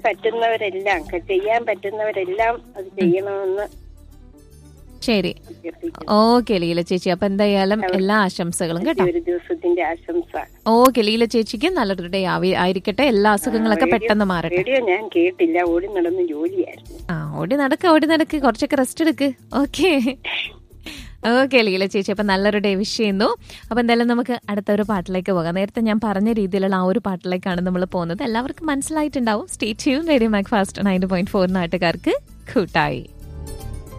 പറ്റുന്നവരെല്ലാം ക- ചെയ്യാൻ പറ്റുന്നവരെല്ലാം അത് ചെയ്യണമെന്ന് ശരി അഭ്യർത്ഥിക്കുന്നു ഓക്കെ ലീല ചേച്ചി അപ്പൊ എന്തായാലും എല്ലാ ആശംസകളും കേട്ടോ ഒരു ദിവസത്തിന്റെ ആശംസ ഓക്കെ ലീല ചേച്ചിക്ക് നല്ലൊരു ഡേ ആയിരിക്കട്ടെ എല്ലാ അസുഖങ്ങളൊക്കെ പെട്ടെന്ന് മാറട്ടെ റേഡിയോ ഞാൻ കേട്ടില്ല ഓടി നടന്ന് ജോലിയായിരുന്നു ആ ഓടി നടക്ക് ഓടി നടക്ക് കുറച്ചൊക്കെ റെസ്റ്റ് എടുക്ക് ഓക്കെ ഓക്കെ ലീല ചേച്ചി അപ്പൊ നല്ലൊരു ഡേ വിഷ് ചെയ്യുന്നു അപ്പൊ എന്തായാലും നമുക്ക് അടുത്ത ഒരു പാട്ടിലേക്ക് പോകാം നേരത്തെ ഞാൻ പറഞ്ഞ രീതിയിലുള്ള ആ ഒരു പാട്ടിലേക്കാണ് നമ്മൾ പോകുന്നത് എല്ലാവർക്കും മനസ്സിലായിട്ടുണ്ടാവും സ്റ്റേറ്റ് ചെയ്യും radio mac fast nine point four നാട്ടുകാർക്ക് കൂട്ടായി